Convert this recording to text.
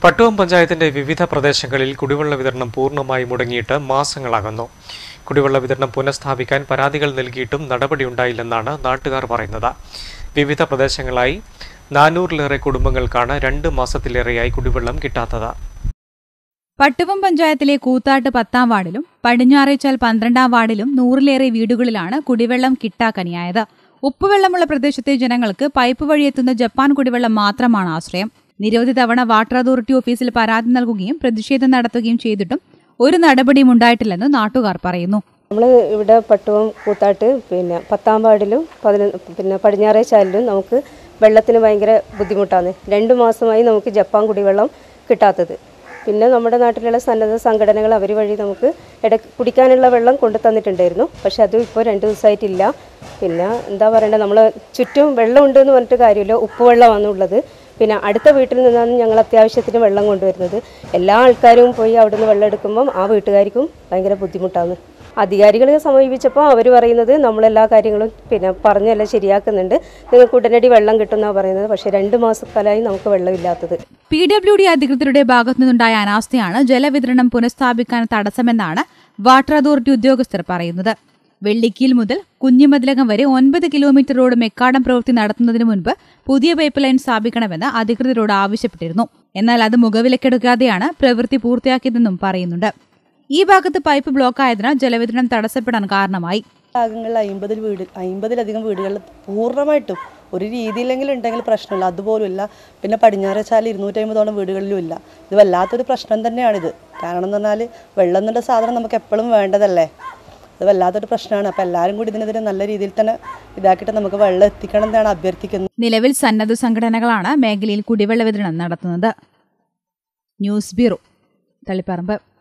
പട്ടുവം പഞ്ചായത്തിന്റെ വിവിധ പ്രദേശങ്ങളിൽ കുടിവെള്ള വിതരണം പൂർണ്ണമായി മുടങ്ങിയിട്ട് മാസങ്ങളാകുന്നു കുടിവെള്ള വിതരണം പുനഃസ്ഥാപിക്കാൻ പരാതികൾ നൽകിയിട്ടും നടപടിയുണ്ടായില്ലെന്നാണ് നാട്ടുകാർ പറയുന്നത് വിവിധ പ്രദേശങ്ങളായി നാനൂറിലേറെ കുടുംബങ്ങൾക്കാണ് രണ്ട് മാസത്തിലേറെയായി കുടിവെള്ളം കിട്ടാത്തത് പട്ടുവം പഞ്ചായത്തിലെ കൂത്താട്ട് പത്താം വാർഡിലും പടിഞ്ഞാറേച്ചാൽ പന്ത്രണ്ടാം വാർഡിലും നൂറിലേറെ വീടുകളിലാണ് കുടിവെള്ളം കിട്ടാക്കനിയായത് ഉപ്പുവെള്ളമുള്ള പ്രദേശത്തെ ജനങ്ങൾക്ക് പൈപ്പ് വഴി എത്തുന്ന ജപ്പാൻ കുടിവെള്ളം മാത്രമാണ് ആശ്രയം നിരവധി തവണ വാട്ടർ അതോറിറ്റി ഓഫീസിൽ പരാതി നൽകുകയും പ്രതിഷേധം നടത്തുകയും ചെയ്തിട്ടും ഒരു നടപടിയും ഉണ്ടായിട്ടില്ലെന്ന് നാട്ടുകാർ പറയുന്നു നമ്മൾ ഇവിടെ പട്ടുവം കൂത്താട്ട് പിന്നെ പത്താം വാർഡിലും പതിനൊ പിന്നെ പടിഞ്ഞാറേ ചാലിലും നമുക്ക് വെള്ളത്തിന് ഭയങ്കര ബുദ്ധിമുട്ടാണ് രണ്ട് മാസമായി നമുക്ക് ജപ്പാൻ കുടിവെള്ളം കിട്ടാത്തത് പിന്നെ നമ്മുടെ നാട്ടിലുള്ള സന്നദ്ധ സംഘടനകൾ അവർ വഴി നമുക്ക് ഇട കുടിക്കാനുള്ള വെള്ളം കൊണ്ടു തന്നിട്ടുണ്ടായിരുന്നു പക്ഷെ അത് ഇപ്പോൾ രണ്ട് ദിവസമായിട്ടില്ല പിന്നെ എന്താ പറയണ്ടത് നമ്മൾ ചുറ്റും വെള്ളമുണ്ട് എന്ന് പറഞ്ഞിട്ട് കാര്യമില്ല ഉപ്പുവെള്ളമാണ് ഉള്ളത് പിന്നെ അടുത്ത വീട്ടിൽ നിന്നാണ് ഞങ്ങൾ അത്യാവശ്യത്തിന് വെള്ളം കൊണ്ടുവരുന്നത് എല്ലാ ആൾക്കാരും പോയി അവിടെ നിന്ന് വെള്ളം എടുക്കുമ്പം ആ വീട്ടുകാർക്കും ഭയങ്കര ബുദ്ധിമുട്ടാണ് അധികാരികളെ സമീപിച്ചപ്പോൾ അവർ പറയുന്നത് നമ്മളെല്ലാ കാര്യങ്ങളും പിന്നെ പറഞ്ഞെല്ലാം ശരിയാക്കുന്നുണ്ട് നിങ്ങൾക്ക് ഉടനടി വെള്ളം കിട്ടുമെന്നാണ് പറയുന്നത് പക്ഷേ രണ്ട് മാസക്കാലമായി നമുക്ക് വെള്ളമില്ലാത്തത് പി ഡബ്ല്യു ഡി അധികൃതരുടെ ഭാഗത്തു നിന്നുണ്ടായ അനാസ്ഥയാണ് ജലവിതരണം പുനഃസ്ഥാപിക്കാൻ തടസ്സമെന്നാണ് വാട്ടർ അതോറിറ്റി ഉദ്യോഗസ്ഥർ പറയുന്നത് വെള്ളിക്കീൽ മുതൽ കുഞ്ഞിമതിലകം വരെ ഒൻപത് കിലോമീറ്റർ റോഡ് മെക്കാടം പ്രവൃത്തി നടത്തുന്നതിന് മുൻപ് പുതിയ പൈപ്പ് ലൈൻ സ്ഥാപിക്കണമെന്ന് അധികൃതരോട് ആവശ്യപ്പെട്ടിരുന്നു എന്നാൽ അത് മുഖവിലക്കെടുക്കാതെയാണ് പ്രവൃത്തി പൂർത്തിയാക്കിയതെന്നും പറയുന്നുണ്ട് ഈ ഭാഗത്ത് പൈപ്പ് ബ്ലോക്കായതിനാൽ ജലവിതരണം തടസ്സപ്പെടാൻ കാരണമായി ഭാഗങ്ങളിൽ അമ്പതിൽ വീട് അമ്പതിലധികം വീടുകളിൽ പൂർണ്ണമായിട്ടും ഒരു രീതിയിലെങ്കിലും ഉണ്ടെങ്കിൽ പ്രശ്നമില്ല അതുപോലുമില്ല പിന്നെ പടിഞ്ഞാറച്ചാൽ ഇരുന്നൂറ്റമ്പതോളം വീടുകളിലും ഇല്ല ഇത് വല്ലാത്തൊരു പ്രശ്നം തന്നെയാണിത് കാരണം എന്ന് പറഞ്ഞാൽ വെള്ളം എന്നുള്ള സാധനം നമുക്ക് എപ്പോഴും വേണ്ടതല്ലേ ഇത് വല്ലാത്തൊരു പ്രശ്നമാണ് അപ്പോൾ എല്ലാവരും കൂടി ഇതിനെതിരെ നല്ല രീതിയിൽ തന്നെ ഇതാക്കിയിട്ട് നമുക്ക് വെള്ളം എത്തിക്കണം എന്നാണ് അഭ്യർത്ഥിക്കുന്നത് നിലവിൽ സന്നദ്ധ സംഘടനകളാണ് മേഖലയിൽ കുടിവെള്ള വിതരണം നടത്തുന്നത് ന്യൂസ് ബ്യൂറോ തളിപ്പറമ്പ്